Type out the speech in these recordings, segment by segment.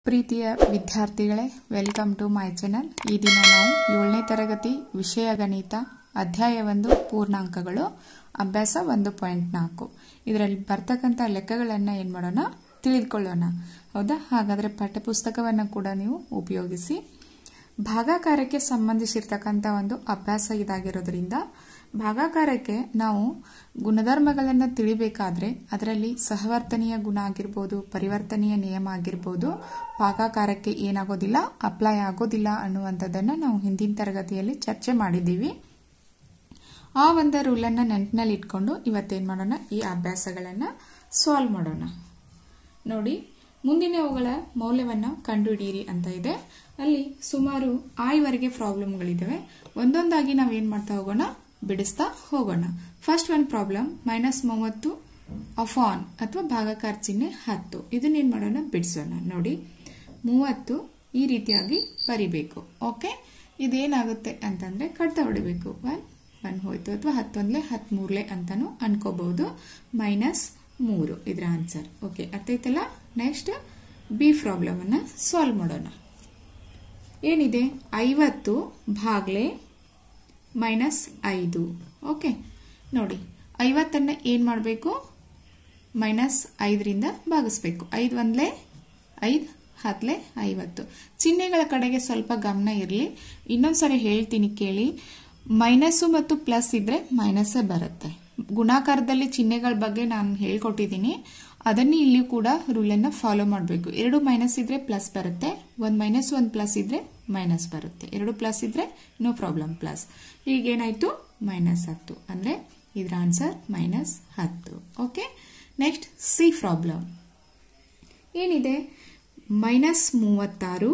ಪ್ರೀತಿಯ ವಿದ್ಯಾರ್ಥಿಗಳೇ welcome to my channel ಈ ದಿನ ನಾವು ಏಳನೇ ತರಗತಿ ವಿಷಯ ಗಣಿತ ಅಧ್ಯಾಯ ಒಂದು ಪೂರ್ಣಾಂಕಗಳು ಅಭ್ಯಾಸ ಒಂದು ಪಾಯಿಂಟ್ ನಾಲ್ಕು ಇದರಲ್ಲಿ ಬರ್ತಕ್ಕಂಥ ಲೆಕ್ಕಗಳನ್ನು ಏನು ಮಾಡೋಣ ತಿಳಿದುಕೊಳ್ಳೋಣ ಹೌದಾ ಹಾಗಾದರೆ ಪಠ್ಯಪುಸ್ತಕವನ್ನು ಕೂಡ ನೀವು ಉಪಯೋಗಿಸಿ ಭಾಗಾಕಾರಕ್ಕೆ ಸಂಬಂಧಿಸಿರ್ತಕ್ಕಂಥ ಒಂದು ಅಭ್ಯಾಸ ಇದಾಗಿರೋದ್ರಿಂದ ಭಾಗಾಕಾರಕ್ಕೆ ನಾವು ಗುಣಧರ್ಮಗಳನ್ನು ತಿಳಿಬೇಕಾದ್ರೆ ಅದರಲ್ಲಿ ಸಹವರ್ತನೀಯ ಗುಣ ಆಗಿರ್ಬೋದು ಪರಿವರ್ತನೀಯ ನಿಯಮ ಆಗಿರ್ಬೋದು ಭಾಗಾಕಾರಕ್ಕೆ ಏನಾಗೋದಿಲ್ಲ ಅಪ್ಲೈ ಆಗೋದಿಲ್ಲ ಅನ್ನುವಂಥದ್ದನ್ನು ನಾವು ಹಿಂದಿನ ತರಗತಿಯಲ್ಲಿ ಚರ್ಚೆ ಮಾಡಿದ್ದೀವಿ ಆ ಒಂದು ರೂಲನ್ನು ನೆನಪಿನಲ್ಲಿ ಇಟ್ಕೊಂಡು ಇವತ್ತೇನು ಮಾಡೋಣ ಈ ಅಭ್ಯಾಸಗಳನ್ನು ಸಾಲ್ವ್ ಮಾಡೋಣ ನೋಡಿ ಮುಂದಿನವುಗಳ ಮೌಲ್ಯವನ್ನು ಕಂಡುಹಿಡಿಯಿರಿ ಅಂತ ಇದೆ ಅಲ್ಲಿ ಸುಮಾರು ಆಯವರೆಗೆ ಪ್ರಾಬ್ಲಮ್ಗಳಿದ್ದಾವೆ ಒಂದೊಂದಾಗಿ ನಾವೇನು ಮಾಡ್ತಾ ಹೋಗೋಣ ಬಿಡಿಸ್ತಾ ಹೋಗೋಣ ಫಸ್ಟ್ ಒನ್ ಪ್ರಾಬ್ಲಮ್ ಮೈನಸ್ ಮೂವತ್ತು ಅಫಾನ್ ಅಥವಾ ಭಾಗಕಾರ ಚಿಹ್ನೆ ಹತ್ತು ಇದನ್ನೇನು ಮಾಡೋಣ ಬಿಡಿಸೋಣ ನೋಡಿ ಮೂವತ್ತು ಈ ರೀತಿಯಾಗಿ ಬರಿಬೇಕು ಓಕೆ ಇದೇನಾಗುತ್ತೆ ಅಂತಂದರೆ ಕಡ್ತ ಹೊಡಿಬೇಕು ಒನ್ ಒನ್ ಹೋಯ್ತು ಅಥವಾ ಹತ್ತೊಂದಲೆ ಹತ್ಮೂರಲೆ ಅಂತಾನು ಅನ್ಕೋಬಹುದು ಮೈನಸ್ ಮೂರು ಇದರ ಆನ್ಸರ್ ಓಕೆ ಅರ್ಥ ಐತಲ್ಲ ನೆಕ್ಸ್ಟ್ ಬಿ ಪ್ರಾಬ್ಲಮನ್ನು ಸಾಲ್ವ್ ಮಾಡೋಣ ಏನಿದೆ ಐವತ್ತು ಭಾಗ್ಲೆ ಮೈನಸ್ ಐದು ಓಕೆ ನೋಡಿ ಐವತ್ತನ್ನು ಏನು ಮಾಡಬೇಕು ಮೈನಸ್ ಐದರಿಂದ ಭಾಗಿಸ್ಬೇಕು ಐದು ಒಂದಲೇ ಐದು ಹತ್ತಲೆ ಐವತ್ತು ಚಿಹ್ನೆಗಳ ಕಡೆಗೆ ಸ್ವಲ್ಪ ಗಮನ ಇರಲಿ ಇನ್ನೊಂದ್ಸರಿ ಹೇಳ್ತೀನಿ ಕೇಳಿ ಮೈನಸ್ಸು ಮತ್ತು ಪ್ಲಸ್ ಇದ್ರೆ ಮೈನಸ್ಸೇ ಬರುತ್ತೆ ಗುಣಾಕಾರದಲ್ಲಿ ಚಿಹ್ನೆಗಳ ಬಗ್ಗೆ ನಾನು ಹೇಳ್ಕೊಟ್ಟಿದ್ದೀನಿ ಅದನ್ನು ಇಲ್ಲಿ ಕೂಡ ರೂಲನ್ನು ಫಾಲೋ ಮಾಡಬೇಕು ಎರಡು ಮೈನಸ್ ಇದ್ರೆ ಪ್ಲಸ್ ಬರುತ್ತೆ ಒಂದು ಮೈನಸ್ ಒಂದು ಪ್ಲಸ್ ಇದ್ರೆ ಮೈನಸ್ ಬರುತ್ತೆ ಎರಡು ಪ್ಲಸ್ ಇದ್ರೆ ನೋ ಪ್ರಾಬ್ಲಮ್ ಪ್ಲಸ್ ಈಗೇನಾಯ್ತು ಮೈನಸ್ ಹತ್ತು ಅಂದರೆ ಇದರ ಆನ್ಸರ್ ಮೈನಸ್ ಹತ್ತು ಓಕೆ ನೆಕ್ಸ್ಟ್ ಸಿ ಪ್ರಾಬ್ಲಮ್ ಏನಿದೆ ಮೈನಸ್ ಮೂವತ್ತಾರು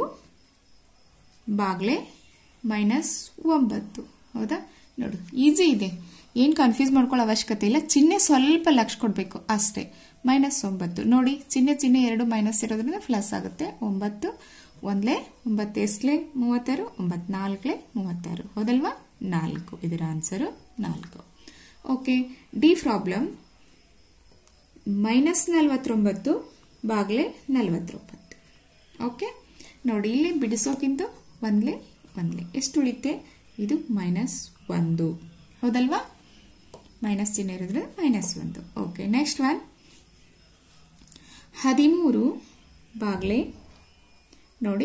ಬಾಗ್ಲೆ ಮೈನಸ್ ಒಂಬತ್ತು ಹೌದಾ ನೋಡು ಈಸಿ ಇದೆ ಏನು ಕನ್ಫ್ಯೂಸ್ ಮಾಡ್ಕೊಳ್ಳೋ ಅವಶ್ಯಕತೆ ಇಲ್ಲ ಚಿಹ್ನೆ ಸ್ವಲ್ಪ ಲಕ್ಷ ಕೊಡಬೇಕು ಅಷ್ಟೇ ಮೈನಸ್ ಒಂಬತ್ತು ನೋಡಿ ಚಿಹ್ನೆ ಚಿಹ್ನೆ ಎರಡು ಮೈನಸ್ ಇರೋದ್ರಿಂದ ಪ್ಲಸ್ ಆಗುತ್ತೆ ಒಂಬತ್ತು ಒಂದ್ಲೆ ಒಂಬತ್ತು ಎಸ್ಲೆ ಮೂವತ್ತಾರು ಒಂಬತ್ತು ನಾಲ್ಕಲೆ ಮೂವತ್ತಾರು ಹೌದಲ್ವಾ ನಾಲ್ಕು ಇದರ ಆನ್ಸರು ನಾಲ್ಕು ಓಕೆ ಡಿ ಪ್ರಾಬ್ಲಮ್ ಮೈನಸ್ ನಲ್ವತ್ತೊಂಬತ್ತು ಬಾಗ್ಲೆ ನಲ್ವತ್ತೊಂಬತ್ತು ಓಕೆ ನೋಡಿ ಇಲ್ಲಿ ಬಿಡಿಸೋಕ್ಕಿಂತ ಒಂದ್ಲೆ ಒಂದ್ಲೆ ಎಷ್ಟು ಉಳಿತೆ ಇದು ಮೈನಸ್ ಒಂದು ಹೌದಲ್ವಾ ಮೈನಸ್ ಚಿಹ್ನೆ ಇರೋದ್ರೆ ಮೈನಸ್ ಒಂದು ಓಕೆ ನೆಕ್ಸ್ಟ್ ಒನ್ ಹದಿಮೂರು ಬಾಗ್ಲೆ ನೋಡಿ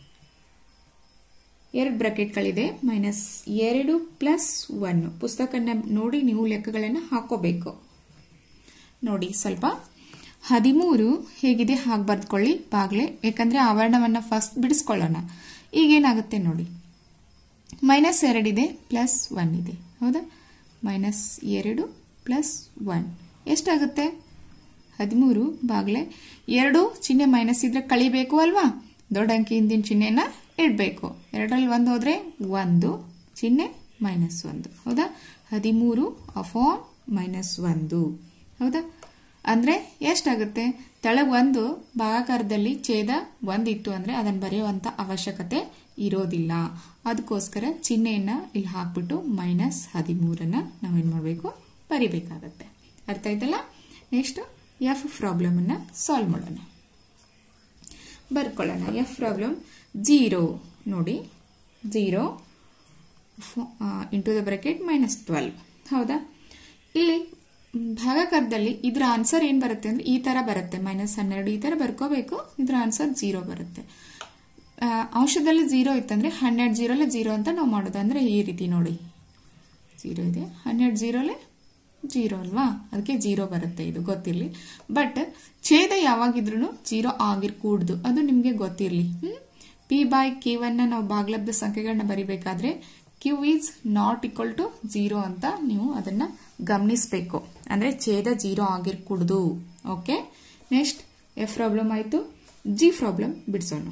ಎರಡು ಬ್ರಾಕೆಟ್ಗಳಿದೆ ಮೈನಸ್ ಎರಡು ಪ್ಲಸ್ ಒನ್ ಪುಸ್ತಕನ ನೋಡಿ ನೀವು ಲೆಕ್ಕಗಳನ್ನು ಹಾಕೋಬೇಕು ನೋಡಿ ಸ್ವಲ್ಪ ಹದಿಮೂರು ಹೇಗಿದೆ ಹಾಗೆ ಬರ್ದ್ಕೊಳ್ಳಿ ಬಾಗ್ಲೆ ಯಾಕಂದ್ರೆ ಆವರಣವನ್ನು ಫಸ್ಟ್ ಬಿಡಿಸ್ಕೊಳ್ಳೋಣ ಈಗೇನಾಗುತ್ತೆ ನೋಡಿ ಮೈನಸ್ ಎರಡಿದೆ ಪ್ಲಸ್ ಒನ್ ಇದೆ ಹೌದಾ ಮೈನಸ್ ಎರಡು ಪ್ಲಸ್ ಒನ್ ಎಷ್ಟಾಗುತ್ತೆ ಹದಿಮೂರು ಬಾಗ್ಲೆ ಎರಡು ಚಿಹ್ನೆ ಮೈನಸ್ ಇದ್ರೆ ಕಳಿಬೇಕು ಅಲ್ವಾ ದೊಡ್ಡ ಅಂಕಿ ಹಿಂದಿನ ಚಿಹ್ನೆನ ಇಡಬೇಕು ಎರಡರಲ್ಲಿ ಒಂದು ಹೋದ್ರೆ ಒಂದು ಚಿಹ್ನೆ ಮೈನಸ್ ಒಂದು ಹೌದಾ ಹದಿಮೂರು ಅಫಾನ್ ಮೈನಸ್ ಒಂದು ಹೌದಾ ಅಂದರೆ ಎಷ್ಟಾಗುತ್ತೆ ತೆಳಗ್ ಒಂದು ಭಾಗಾಕಾರದಲ್ಲಿ ಛೇದ ಒಂದಿತ್ತು ಅಂದರೆ ಅದನ್ನು ಬರೆಯುವಂಥ ಅವಶ್ಯಕತೆ ಇರೋದಿಲ್ಲ ಅದಕ್ಕೋಸ್ಕರ ಚಿಹ್ನೆಯನ್ನು ಇಲ್ಲಿ ಹಾಕ್ಬಿಟ್ಟು ಮೈನಸ್ ಹದಿಮೂರನ್ನು ನಾವೇನು ಮಾಡಬೇಕು ಬರಿಬೇಕಾಗತ್ತೆ ಅರ್ಥ ಆಯ್ತಲ್ಲ ನೆಕ್ಸ್ಟ್ ಎಫ್ ಪ್ರಾಬ್ಲಮನ್ನು ಸಾಲ್ವ್ ಮಾಡೋಣ ಬರ್ಕೊಳ್ಳೋಣ ಎಫ್ ಪ್ರಾಬ್ಲಮ್ ಜೀರೋ ನೋಡಿ zero into the bracket minus twelve ಹೌದಾ ಇಲ್ಲಿ ಭಾಗಾಕಾರದಲ್ಲಿ ಇದರ ಆನ್ಸರ್ ಏನು ಬರುತ್ತೆ ಅಂದ್ರೆ ಈ ತರ ಬರುತ್ತೆ ಮೈನಸ್ ಹನ್ನೆರಡು ಈ ತರ ಬರ್ಕೋಬೇಕು ಇದರ ಆನ್ಸರ್ ಜೀರೋ ಬರುತ್ತೆ ಅಂಶದಲ್ಲಿ ಜೀರೋ ಇತ್ತಂದ್ರೆ ಹನ್ನೆರಡು ಜೀರೋಲೆ ಜೀರೋ ಅಂತ ನಾವು ಮಾಡೋದು ಅಂದ್ರೆ ಈ ರೀತಿ ನೋಡಿ ಜೀರೋ ಇದೆ ಹನ್ನೆರಡು ಜೀರೋಲೆ ಜೀರೋ ಅಲ್ವಾ ಅದಕ್ಕೆ ಜೀರೋ ಬರುತ್ತೆ ಇದು ಗೊತ್ತಿರಲಿ ಬಟ್ ಛೇದ ಯಾವಾಗಿದ್ರು ಜೀರೋ ಆಗಿರ್ಕೂಡ್ದು ಅದು ನಿಮಗೆ ಗೊತ್ತಿರಲಿ ಪಿ ಬೈ ಕ್ಯೂವನ್ನು ನಾವು ಭಾಗಲಬ್ಧ ಸಂಖ್ಯೆಗಳನ್ನ ಬರಿಬೇಕಾದ್ರೆ Q is not equal to zero ಅಂತ ನೀವು ಅದನ್ನ ಗಮನಿಸಬೇಕು ಅಂದ್ರೆ ಛೇದ ಜೀರೋ ಆಗಿರ್ಕೂಡ್ದು ಓಕೆ ನೆಕ್ಸ್ಟ್ ಎಫ್ ಪ್ರಾಬ್ಲಮ್ ಆಯಿತು ಜಿ ಪ್ರಾಬ್ಲಮ್ ಬಿಡಿಸೋಣ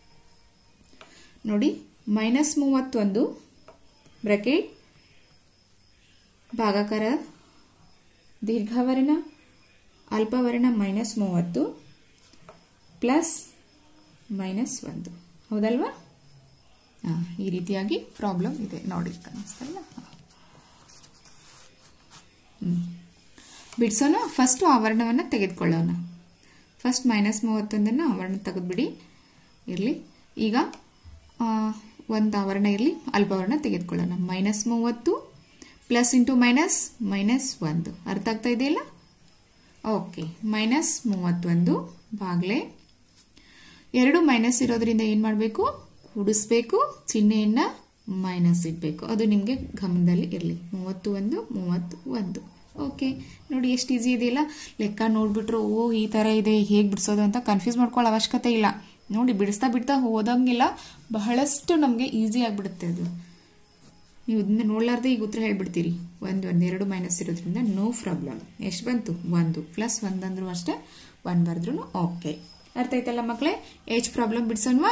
ನೋಡಿ ಮೈನಸ್ ಮೂವತ್ತೊಂದು ಬ್ರಕೆಟ್ ಭಾಗಾಕಾರ ದೀರ್ಘವರ್ಣ ಅಲ್ಪವರ್ಣ ಮೈನಸ್ ಮೂವತ್ತು ಪ್ಲಸ್ ಮೈನಸ್ ಒಂದು ಹೌದಲ್ವಾ ಹಾಂ ಈ ರೀತಿಯಾಗಿ ಪ್ರಾಬ್ಲಮ್ ಇದೆ ನೋಡಿ ಕಾಣಿಸ್ತಲ್ಲ ಹ್ಞೂ ಬಿಡಿಸೋಣ ಫಸ್ಟು ಆವರಣವನ್ನು ತೆಗೆದುಕೊಳ್ಳೋಣ ಫಸ್ಟ್ ಮೈನಸ್ ಮೂವತ್ತೊಂದನ್ನು ಆವರಣ ತೆಗೆದುಬಿಡಿ ಇರಲಿ ಈಗ ಒಂದು ಆವರಣ ಇರಲಿ ಅಲ್ಪಾವರಣ ತೆಗೆದುಕೊಳ್ಳೋಣ ಮೈನಸ್ ಮೂವತ್ತು ಪ್ಲಸ್ ಇಂಟು ಮೈನಸ್ ಮೈನಸ್ ಒಂದು ಅರ್ಥ ಆಗ್ತಾ ಇದೆಯಲ್ಲ ಓಕೆ ಮೈನಸ್ ಮೂವತ್ತೊಂದು ಬಾಗ್ಲೆ ಎರಡು ಮೈನಸ್ ಇರೋದ್ರಿಂದ ಏನು ಮಾಡಬೇಕು ಕೂಡಿಸ್ಬೇಕು ಚಿಹ್ನೆಯನ್ನ ಮೈನಸ್ ಇಡಬೇಕು ಅದು ನಿಮಗೆ ಗಮನದಲ್ಲಿ ಇರಲಿ ಮೂವತ್ತು ಒಂದು ಮೂವತ್ತು ಒಂದು ಓಕೆ ನೋಡಿ ಎಷ್ಟು ಈಸಿ ಇದೆಯಲ್ಲ ಲೆಕ್ಕ ನೋಡ್ಬಿಟ್ರು ಓ ಈ ಥರ ಇದೆ ಹೇಗೆ ಬಿಡಿಸೋದು ಅಂತ ಕನ್ಫ್ಯೂಸ್ ಮಾಡ್ಕೊಳ್ಳೋ ಅವಶ್ಯಕತೆ ಇಲ್ಲ ನೋಡಿ ಬಿಡಿಸ್ತಾ ಬಿಡ್ತಾ ಹೋದಂಗಿಲ್ಲ ಬಹಳಷ್ಟು ನಮಗೆ ಈಸಿ ಆಗಿಬಿಡುತ್ತೆ ಅದು ನೀವು ಇದನ್ನ ನೋಡ್ಲಾರ್ದೆ ಈಗ ಉತ್ತರ ಹೇಳ್ಬಿಡ್ತೀರಿ ಒಂದು ಒಂದು ಎರಡು ಮೈನಸ್ ಇರೋದ್ರಿಂದ ನೋ ಪ್ರಾಬ್ಲಮ್ ಎಷ್ಟು ಬಂತು ಒಂದು ಪ್ಲಸ್ ಒಂದಂದ್ರೂ ಅಷ್ಟೇ ಒನ್ ಬರೆದ್ರು ಓಕೆ ಅರ್ಥ ಆಯ್ತಲ್ಲ ಮಕ್ಕಳೇ ಏಜ್ ಪ್ರಾಬ್ಲಮ್ ಬಿಡಿಸೋಣವಾ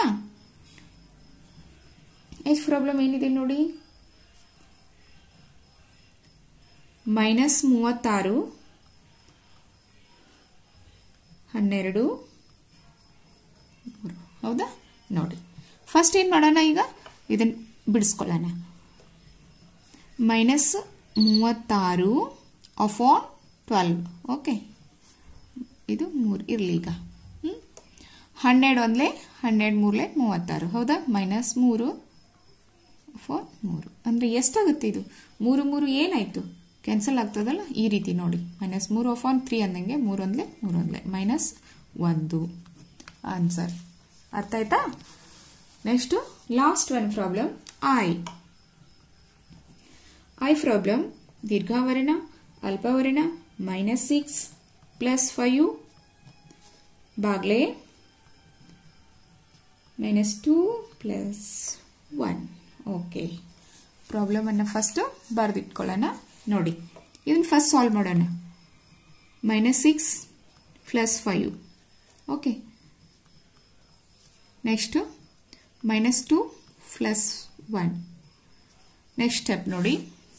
ಏಜ್ ಪ್ರಾಬ್ಲಮ್ ಏನಿದೆ ನೋಡಿ ಮೈನಸ್ ಮೂವತ್ತಾರು ಹನ್ನೆರಡು ಹೌದಾ ನೋಡಿ ಫಸ್ಟ್ ಏನು ಮಾಡೋಣ ಈಗ ಇದನ್ನ ಬಿಡಿಸ್ಕೊಳ್ಳೋಣ ಮೈನಸ್ ಮೂವತ್ತಾರು ಅಫಾನ್ ಟ್ವೆಲ್ವ್ ಓಕೆ ಇದು ಮೂರು ಇರಲಿ ಈಗ ಹನ್ನೆರಡು ಒಂದಲೇ ಹನ್ನೆರಡು ಮೂರಲೆ ಮೂವತ್ತಾರು ಹೌದಾ ಮೈನಸ್ ಮೂರು ಫೋರ್ ಮೂರು ಅಂದರೆ ಎಷ್ಟಾಗುತ್ತೆ ಇದು ಮೂರು ಮೂರು ಏನಾಯಿತು ಕ್ಯಾನ್ಸಲ್ ಆಗ್ತದಲ್ಲ ಈ ರೀತಿ ನೋಡಿ ಮೈನಸ್ ಮೂರು ಆಫ್ ಆನ್ ತ್ರೀ ಅಂದಂಗೆ ಮೂರೊಂದಲೇ ಮೂರೊಂದಲೇ ಮೈನಸ್ ಒಂದು ಆನ್ಸರ್ ಅರ್ಥ ಆಯ್ತಾ next last one problem I I problem ದೀರ್ಘಾವರಣ ಅಲ್ಪಾವರಣ ಮೈನಸ್ ಸಿಕ್ಸ್ ಪ್ಲಸ್ ಫೈವ್ ಬಾಗ್ಲೆ minus two plus one okay ಪ್ರಾಬ್ಲಮನ್ನು ಫಸ್ಟು ಬರೆದಿಟ್ಕೊಳ್ಳೋಣ ನೋಡಿ ಇದನ್ನು ಫಸ್ಟ್ ಸಾಲ್ವ್ ಮಾಡೋಣ minus six plus five okay next minus two plus one next step ನೋಡಿ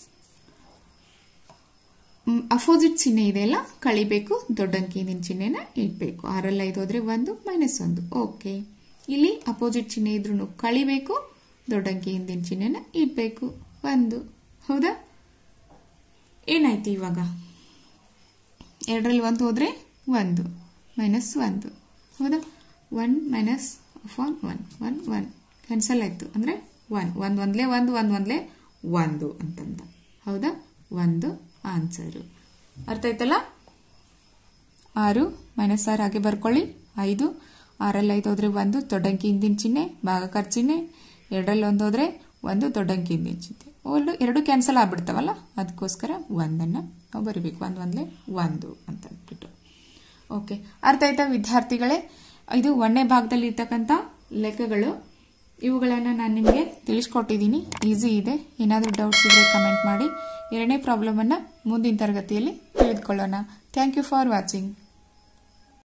opposite ಚಿಹ್ನೆ ಇದೆಯಲ್ಲ ಕಳಿಬೇಕು ದೊಡ್ಡ ಅಂಕಿನ ಚಿಹ್ನೆನ ಇಡಬೇಕು ಆರಲ್ಲಿ ಐದು ಹೋದ್ರೆ ಒಂದು ಮೈನಸ್ ಒಂದು ಓಕೆ ಇಲ್ಲಿ ಅಪೋಸಿಟ್ ಚಿಹ್ನೆ ಇದ್ರೂ ಕಳಿಬೇಕು ದೊಡ್ಡ ಅಂಕಿ ಹಿಂದಿನ ಚಿಹ್ನೆನ ಇಡಬೇಕು ಒಂದು ಹೌದಾ ಏನಾಯ್ತು ಇವಾಗ ಎರಡರಲ್ಲಿ ಒಂದು ಹೋದ್ರೆ ಒಂದು ಮೈನಸ್ ಒಂದು ಹೌದಾ one minus one one one one cancel ಆಯಿತು ಅಂದರೆ ಒನ್ ಒಂದು ಒಂದಲೇ ಒಂದು ಒಂದು ಒಂದಲೇ ಒಂದು ಅಂತಂದ ಹೌದಾ ಒಂದು ಆನ್ಸರು ಅರ್ಥ ಆಯ್ತಲ್ಲ ಆರು ಮೈನಸ್ ಆರು ಹಾಗೆ ಬರ್ಕೊಳ್ಳಿ ಐದು ಆರಲ್ಲಿ ಐದು ಹೋದ್ರೆ ಒಂದು ದೊಡ್ಡಂಕಿ ಹಿಂದಿನ ಚಿಹ್ನೆ ಭಾಗಕಾರ ಚಿಹ್ನೆ ಎರಡರಲ್ಲಿ ಒಂದು ಹೋದ್ರೆ ಒಂದು ದೊಡ್ಡಂಕಿ ಹಿಂದಿನ ಚಿಹ್ನೆ ಒಂದು ಎರಡು ಕ್ಯಾನ್ಸಲ್ ಆಗ್ಬಿಡ್ತಾವಲ್ಲ ಅದಕ್ಕೋಸ್ಕರ ಒಂದನ್ನು ನಾವು ಬರಿಬೇಕು ಒಂದು ಒಂದಲೇ ಒಂದು ಅಂತ ಅಂದ್ಬಿಟ್ಟು ಓಕೆ ಅರ್ಥ ಆಯ್ತಾ ವಿದ್ಯಾರ್ಥಿಗಳೇ ಇದು ಒಂದನೇ ಭಾಗದಲ್ಲಿ ಇರ್ತಕ್ಕಂಥ ಲೆಕ್ಕಗಳು ಇವುಗಳನ್ನು ನಾನು ನಿಮಗೆ ತಿಳಿಸ್ಕೊಟ್ಟಿದ್ದೀನಿ ಈಸಿ ಇದೆ ಏನಾದರೂ ಡೌಟ್ಸ್ ಇದ್ದರೆ ಕಮೆಂಟ್ ಮಾಡಿ ಎರಡನೇ ಪ್ರಾಬ್ಲಮನ್ನು ಮುಂದಿನ ತರಗತಿಯಲ್ಲಿ ತಿಳಿದುಕೊಳ್ಳೋಣ ಥ್ಯಾಂಕ್ ಯು ಫಾರ್ ವಾಚಿಂಗ್